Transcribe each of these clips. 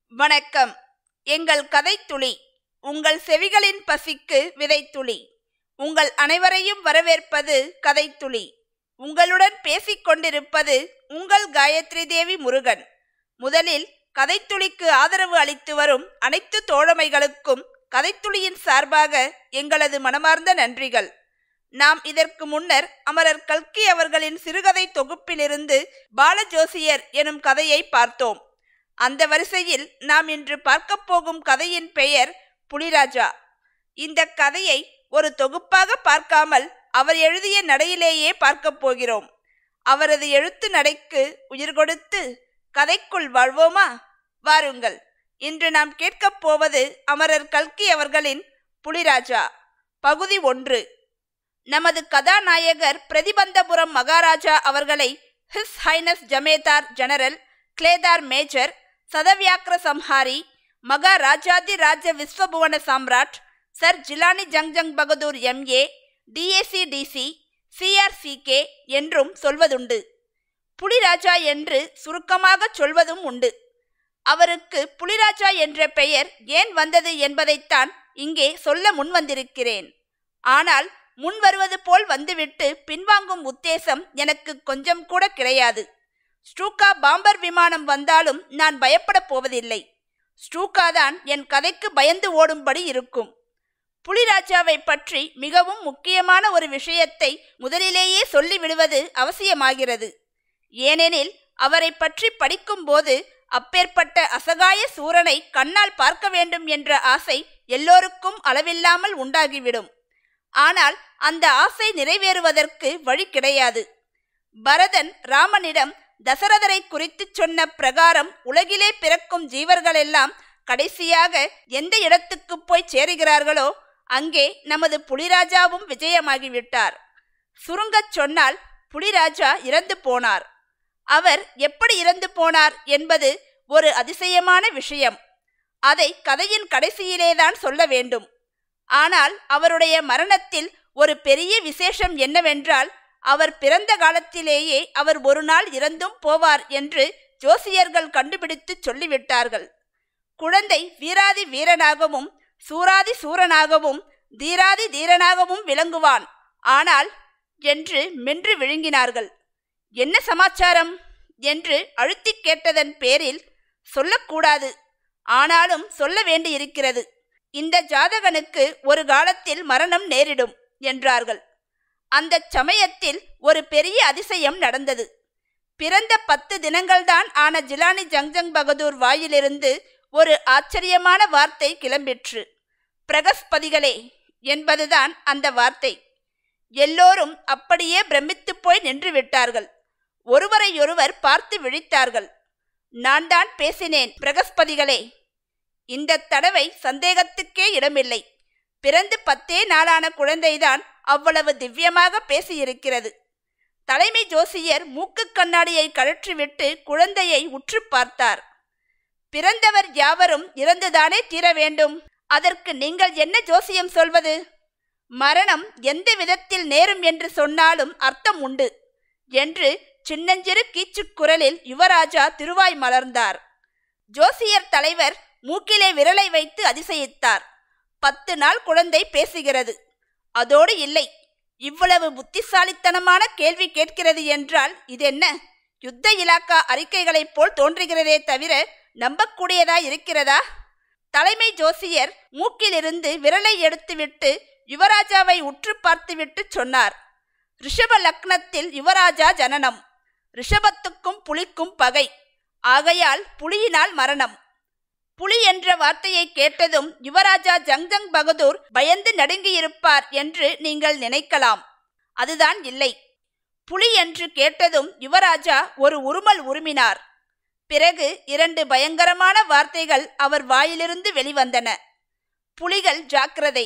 வணக்கம் எங்கள் கதைத்துளி உங்கள் செவிகளின் பசிக்கு விதைத்துளி உங்கள் அனைவரையும் வரவேற்பது கதைத்துளி உங்களுடன் பேசிக் கொண்டிருப்பது உங்கள் காயத்ரி தேவி முருகன் முதலில் கதைத்துளிக்கு ஆதரவு அளித்து வரும் அனைத்து தோழமைகளுக்கும் கதைத்துளியின் சார்பாக எங்களது மனமார்ந்த நன்றிகள் நாம் இதற்கு முன்னர் அமரர் கல்கி அவர்களின் சிறுகதை தொகுப்பிலிருந்து பாலஜோசியர் எனும் கதையை பார்த்தோம் அந்த வரிசையில் நாம் இன்று பார்க்க போகும் கதையின் பெயர் புலிராஜா இந்த கதையை ஒரு தொகுப்பாக பார்க்காமல் அவர் எழுதிய நடையிலேயே பார்க்க போகிறோம் அவரது எழுத்து நடைக்கு உயிர் கொடுத்து கதைக்குள் வாழ்வோமா வாருங்கள் இன்று நாம் கேட்கப் போவது அமரர் கல்கி அவர்களின் புலிராஜா பகுதி ஒன்று நமது கதாநாயகர் பிரதிபந்தபுரம் மகாராஜா அவர்களை ஹிஸ் ஹைனஸ் ஜமேதார் ஜெனரல் கிளேதார் மேஜர் சதவியாக்கிர சம்ஹாரி மகாராஜாதி ராஜ விஸ்வபுவன சாம்ராட் சர் ஜிலானி ஜங்ஜங் பகதூர் எம்ஏ டிஏசி டிசி சிஆர்சிகே என்றும் சொல்வதுண்டு புலிராஜா என்று சுருக்கமாக சொல்வதும் உண்டு அவருக்கு புலிராஜா என்ற பெயர் ஏன் வந்தது என்பதைத்தான் இங்கே சொல்ல முன்வந்திருக்கிறேன் ஆனால் முன் வருவது போல் வந்துவிட்டு பின்வாங்கும் உத்தேசம் எனக்கு கொஞ்சம் கூட கிடையாது ஸ்ட்ரூகா பாம்பர் விமானம் வந்தாலும் நான் பயப்படப் போவதில்லை ஸ்ட்ரூகா தான் என் கதைக்கு பயந்து ஓடும்படி இருக்கும் புலிராஜாவை பற்றி மிகவும் முக்கியமான ஒரு விஷயத்தை முதலிலேயே சொல்லிவிடுவது அவசியமாகிறது ஏனெனில் அவரை பற்றி படிக்கும்போது அப்பேற்பட்ட அசகாய சூரனை கண்ணால் பார்க்க வேண்டும் என்ற ஆசை எல்லோருக்கும் அளவில்லாமல் உண்டாகிவிடும் ஆனால் அந்த ஆசை நிறைவேறுவதற்கு வழி கிடையாது பரதன் ராமனிடம் தசரதரை குறித்து சொன்ன பிரகாரம் உலகிலே பிறக்கும் ஜீவர்களெல்லாம் கடைசியாக எந்த இடத்துக்கு போய் சேருகிறார்களோ அங்கே நமது புலிராஜாவும் விஜயமாகிவிட்டார் சுருங்கச் சொன்னால் புலிராஜா இறந்து போனார் அவர் எப்படி இறந்து போனார் என்பது ஒரு அதிசயமான விஷயம் அதை கதையின் கடைசியிலேதான் சொல்ல வேண்டும் ஆனால் அவருடைய மரணத்தில் ஒரு பெரிய விசேஷம் என்னவென்றால் அவர் பிறந்த காலத்திலேயே அவர் ஒரு நாள் இறந்தும் போவார் என்று ஜோசியர்கள் கண்டுபிடித்து சொல்லிவிட்டார்கள் குழந்தை வீராதி வீரனாகவும் சூராதி சூரனாகவும் தீராதி தீரனாகவும் விளங்குவான் ஆனால் என்று மென்று விழுங்கினார்கள் என்ன சமாச்சாரம் என்று அழுத்தி கேட்டதன் பேரில் சொல்லக்கூடாது ஆனாலும் சொல்ல வேண்டியிருக்கிறது இந்த ஜாதகனுக்கு ஒரு காலத்தில் மரணம் நேரிடும் என்றார்கள் அந்த சமயத்தில் ஒரு பெரிய அதிசயம் நடந்தது பிறந்த பத்து தினங்கள்தான் ஆன ஜிலானி ஜங்ஜங் பகதூர் வாயிலிருந்து ஒரு ஆச்சரியமான வார்த்தை கிளம்பிற்று பிரகஸ்பதிகளே என்பதுதான் அந்த வார்த்தை எல்லோரும் அப்படியே பிரமித்து போய் நின்று விட்டார்கள் ஒருவரையொருவர் பார்த்து விழித்தார்கள் நான் தான் பேசினேன் பிரகஸ்பதிகளே இந்த தடவை சந்தேகத்துக்கே இடமில்லை பிறந்து பத்தே நாளான குழந்தைதான் அவ்வளவு திவ்யமாக பேசியிருக்கிறது தலைமை ஜோசியர் மூக்கு கண்ணாடியை கழற்றிவிட்டு குழந்தையை உற்று பார்த்தார் பிறந்தவர் யாவரும் இறந்துதானே தீர வேண்டும் அதற்கு நீங்கள் என்ன ஜோசியம் சொல்வது மரணம் எந்த விதத்தில் நேரும் என்று சொன்னாலும் அர்த்தம் உண்டு என்று சின்னஞ்சிறு கீச்சுக் குரலில் யுவராஜா திருவாய் மலர்ந்தார் ஜோசியர் தலைவர் மூக்கிலே விரலை வைத்து அதிசயித்தார் பத்து நாள் குழந்தை பேசுகிறது அதோடு இல்லை இவ்வளவு புத்திசாலித்தனமான கேள்வி கேட்கிறது என்றால் இதென்ன யுத்த இலாக்கா அறிக்கைகளைப் போல் தோன்றுகிறதே தவிர நம்பக்கூடியதா இருக்கிறதா தலைமை ஜோசியர் மூக்கிலிருந்து விரலை எடுத்துவிட்டு யுவராஜாவை உற்று பார்த்துவிட்டு சொன்னார் ரிஷப லக்னத்தில் யுவராஜா ஜனனம் ரிஷபத்துக்கும் புலிக்கும் பகை ஆகையால் புலியினால் மரணம் புலி என்ற வார்த்தையை கேட்டதும் யுவராஜா ஜங்ஜங் பகதூர் பயந்து நடுங்கியிருப்பார் என்று நீங்கள் நினைக்கலாம் அதுதான் இல்லை புலி என்று கேட்டதும் யுவராஜா ஒரு உருமல் உருமினார் பிறகு இரண்டு பயங்கரமான வார்த்தைகள் அவர் வாயிலிருந்து வெளிவந்தன புலிகள் ஜாக்கிரதை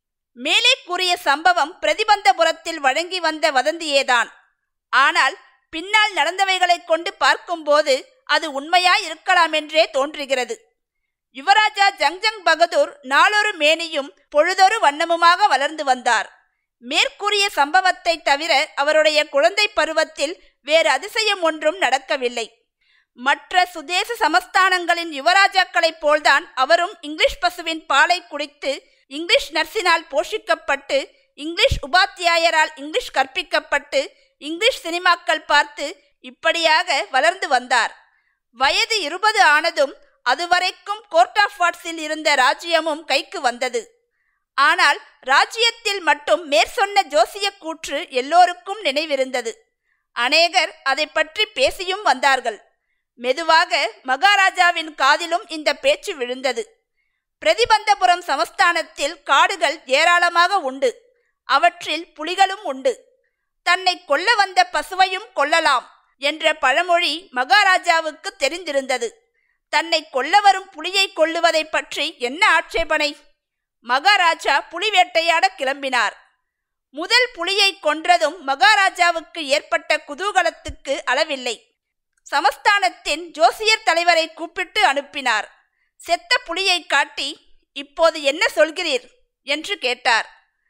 மேலே கூறிய சம்பவம் பிரதிபந்தபுரத்தில் வழங்கி வந்த வதந்தியேதான் ஆனால் பின்னால் நடந்தவைகளைக் கொண்டு பார்க்கும்போது அது உண்மையாய் இருக்கலாம் என்றே தோன்றுகிறது யுவராஜா ஜங்ஜங் பகதூர் நாளொரு மேனியும் பொழுதொரு வண்ணமுமாக வளர்ந்து வந்தார் மேற்கூறிய சம்பவத்தை தவிர அவருடைய குழந்தை பருவத்தில் வேறு அதிசயம் ஒன்றும் நடக்கவில்லை மற்ற சுதேச சமஸ்தானங்களின் யுவராஜாக்களைப் போல்தான் அவரும் இங்கிலீஷ் பசுவின் பாலை குடித்து இங்கிலீஷ் நர்சினால் போஷிக்கப்பட்டு இங்கிலீஷ் உபாத்தியாயரால் இங்கிலீஷ் கற்பிக்கப்பட்டு இங்கிலீஷ் சினிமாக்கள் பார்த்து இப்படியாக வளர்ந்து வந்தார் வயது இருபது ஆனதும் அதுவரைக்கும் கோர்ட் ஆஃப் வாட்ஸில் இருந்த ராஜ்யமும் கைக்கு வந்தது ஆனால் ராஜ்யத்தில் மட்டும் மேற்சொன்ன ஜோசிய கூற்று எல்லோருக்கும் நினைவிருந்தது அநேகர் அதை பற்றி பேசியும் வந்தார்கள் மெதுவாக மகாராஜாவின் காதிலும் இந்த பேச்சு விழுந்தது பிரதிபந்தபுரம் சமஸ்தானத்தில் காடுகள் ஏராளமாக உண்டு அவற்றில் புலிகளும் உண்டு தன்னை கொல்ல வந்த பசுவையும் கொல்லலாம் என்ற பழமொழி மகாராஜாவுக்கு தெரிந்திருந்தது தன்னை கொல்ல வரும் புலியை கொல்லுவதை பற்றி என்ன ஆட்சேபனை மகாராஜா புலி வேட்டையாட கிளம்பினார் முதல் புலியை கொன்றதும் மகாராஜாவுக்கு ஏற்பட்ட குதூகலத்துக்கு அளவில்லை சமஸ்தானத்தின் ஜோசியர் தலைவரை கூப்பிட்டு அனுப்பினார் செத்த புலியை காட்டி இப்போது என்ன சொல்கிறீர் என்று கேட்டார்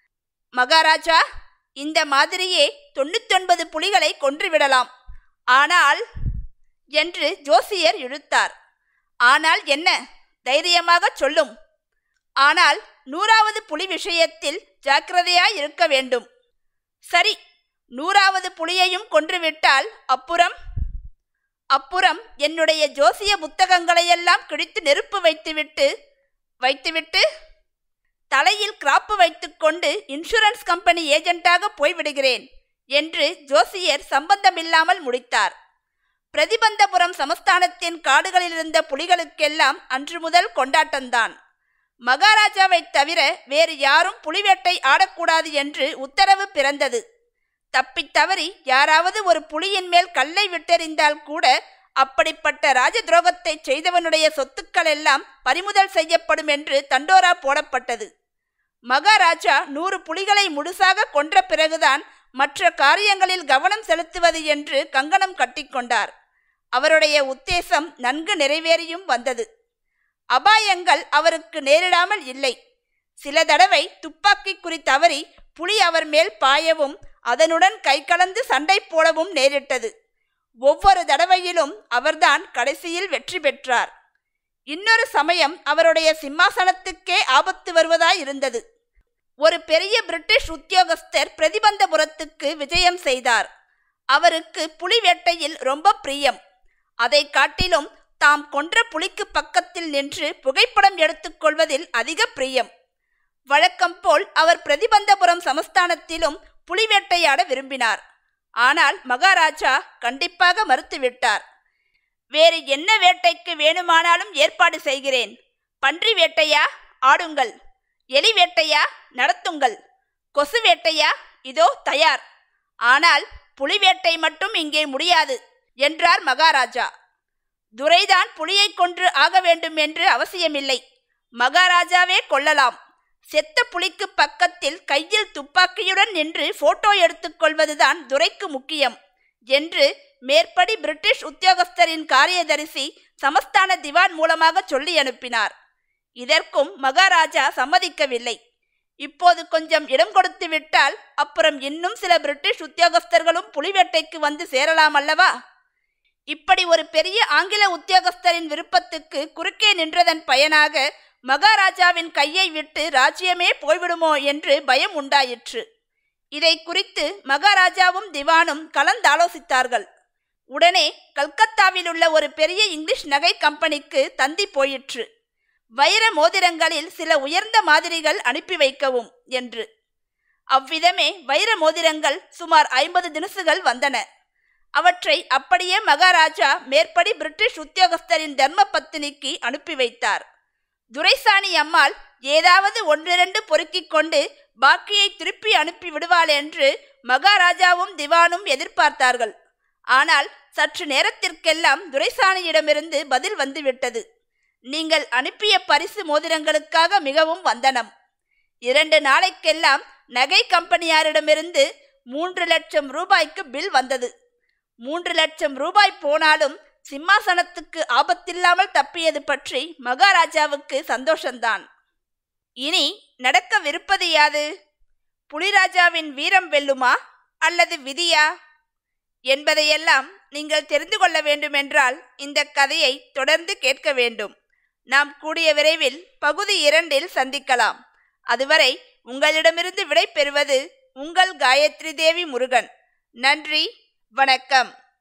மகாராஜா இந்த மாதிரியே தொண்ணூத்தொன்பது புலிகளை கொன்றுவிடலாம் ஆனால் என்று ஜோசியர் இழுத்தார் ஆனால் என்ன தைரியமாக சொல்லும் ஆனால் நூறாவது புலி விஷயத்தில் ஜாக்கிரதையாய் இருக்க வேண்டும் சரி நூறாவது புலியையும் கொன்றுவிட்டால் அப்புறம் அப்புறம் என்னுடைய ஜோசிய புத்தகங்களையெல்லாம் கிழித்து நெருப்பு வைத்துவிட்டு வைத்துவிட்டு தலையில் கிராப்பு வைத்துக்கொண்டு இன்சூரன்ஸ் கம்பெனி ஏஜென்ட்டாக போய்விடுகிறேன் என்று ஜோசியர் சம்பந்தமில்லாமல் முடித்தார் பிரதிபந்தபுரம் சமஸ்தானத்தின் காடுகளில் இருந்த புலிகளுக்கெல்லாம் அன்று முதல் கொண்டாட்டம்தான் மகாராஜாவை தவிர வேறு யாரும் புலிவேட்டை ஆடக்கூடாது என்று உத்தரவு பிறந்தது தப்பித் தவறி யாராவது ஒரு புலியின் மேல் கல்லை விட்டெறிந்தால் கூட அப்படிப்பட்ட ராஜ துரோகத்தை செய்தவனுடைய சொத்துக்கள் எல்லாம் பறிமுதல் செய்யப்படும் என்று தண்டோரா போடப்பட்டது மகாராஜா நூறு புலிகளை முழுசாக கொன்ற பிறகுதான் மற்ற காரியங்களில் கவனம் செலுத்துவது என்று கங்கணம் கட்டிக்கொண்டார் அவருடைய உத்தேசம் நன்கு நிறைவேறியும் வந்தது அபாயங்கள் அவருக்கு நேரிடாமல் இல்லை சில தடவை துப்பாக்கி குறி தவறி புலி அவர் மேல் பாயவும் அதனுடன் கை கலந்து சண்டை போடவும் நேரிட்டது ஒவ்வொரு தடவையிலும் அவர்தான் கடைசியில் வெற்றி பெற்றார் இன்னொரு சமயம் அவருடைய சிம்மாசனத்துக்கே ஆபத்து வருவதாய் இருந்தது ஒரு பெரிய பிரிட்டிஷ் உத்தியோகஸ்தர் பிரதிபந்தபுரத்துக்கு விஜயம் செய்தார் அவருக்கு புலி வேட்டையில் ரொம்ப பிரியம் அதை காட்டிலும் தாம் கொன்ற புலிக்கு பக்கத்தில் நின்று புகைப்படம் எடுத்துக்கொள்வதில் அதிக பிரியம் வழக்கம் போல் அவர் பிரதிபந்தபுரம் சமஸ்தானத்திலும் புலி வேட்டையாட விரும்பினார் ஆனால் மகாராஜா கண்டிப்பாக மறுத்துவிட்டார் வேறு என்ன வேட்டைக்கு வேணுமானாலும் ஏற்பாடு செய்கிறேன் பன்றி வேட்டையா ஆடுங்கள் எலி வேட்டையா நடத்துங்கள் கொசு வேட்டையா இதோ தயார் ஆனால் புலி வேட்டை மட்டும் இங்கே முடியாது என்றார் மகாராஜா துரைதான் புலியை கொன்று ஆக வேண்டும் என்று அவசியமில்லை மகாராஜாவே கொள்ளலாம் செத்த புலிக்கு பக்கத்தில் கையில் துப்பாக்கியுடன் நின்று போட்டோ எடுத்துக்கொள்வதுதான் துரைக்கு முக்கியம் என்று மேற்படி பிரிட்டிஷ் உத்தியோகஸ்தரின் காரியதரிசி சமஸ்தான திவான் மூலமாக சொல்லி அனுப்பினார் இதற்கும் மகாராஜா சம்மதிக்கவில்லை இப்போது கொஞ்சம் இடம் கொடுத்து விட்டால் அப்புறம் இன்னும் சில பிரிட்டிஷ் உத்தியோகஸ்தர்களும் புலிவேட்டைக்கு வந்து சேரலாம் அல்லவா இப்படி ஒரு பெரிய ஆங்கில உத்தியோகஸ்தரின் விருப்பத்துக்கு குறுக்கே நின்றதன் பயனாக மகாராஜாவின் கையை விட்டு ராஜ்யமே போய்விடுமோ என்று பயம் உண்டாயிற்று இதை குறித்து மகாராஜாவும் திவானும் கலந்தாலோசித்தார்கள் உடனே கல்கத்தாவில் உள்ள ஒரு பெரிய இங்கிலீஷ் நகை கம்பெனிக்கு தந்தி போயிற்று வைர மோதிரங்களில் சில உயர்ந்த மாதிரிகள் அனுப்பி வைக்கவும் என்று அவ்விதமே வைர மோதிரங்கள் சுமார் ஐம்பது தினசுகள் வந்தன அவற்றை அப்படியே மகாராஜா மேற்படி பிரிட்டிஷ் உத்தியோகஸ்தரின் தர்ம பத்தினிக்கு அனுப்பி வைத்தார் துரைசாணி அம்மாள் ஏதாவது ஒன்றிரண்டு பொறுக்கிக் கொண்டு பாக்கியை திருப்பி அனுப்பி விடுவாள் என்று மகாராஜாவும் திவானும் எதிர்பார்த்தார்கள் ஆனால் சற்று நேரத்திற்கெல்லாம் துரைசாணியிடமிருந்து பதில் வந்துவிட்டது நீங்கள் அனுப்பிய பரிசு மோதிரங்களுக்காக மிகவும் வந்தனம் இரண்டு நாளைக்கெல்லாம் நகை கம்பெனியாரிடமிருந்து மூன்று லட்சம் ரூபாய்க்கு பில் வந்தது மூன்று லட்சம் ரூபாய் போனாலும் சிம்மாசனத்துக்கு ஆபத்தில்லாமல் தப்பியது பற்றி மகாராஜாவுக்கு சந்தோஷந்தான் இனி நடக்கவிருப்பது யாது புலிராஜாவின் வீரம் வெல்லுமா அல்லது விதியா என்பதையெல்லாம் நீங்கள் தெரிந்து கொள்ள வேண்டுமென்றால் இந்த கதையை தொடர்ந்து கேட்க வேண்டும் நாம் கூடிய விரைவில் பகுதி இரண்டில் சந்திக்கலாம் அதுவரை உங்களிடமிருந்து விடை பெறுவது உங்கள் காயத்ரி தேவி முருகன் நன்றி வணக்கம்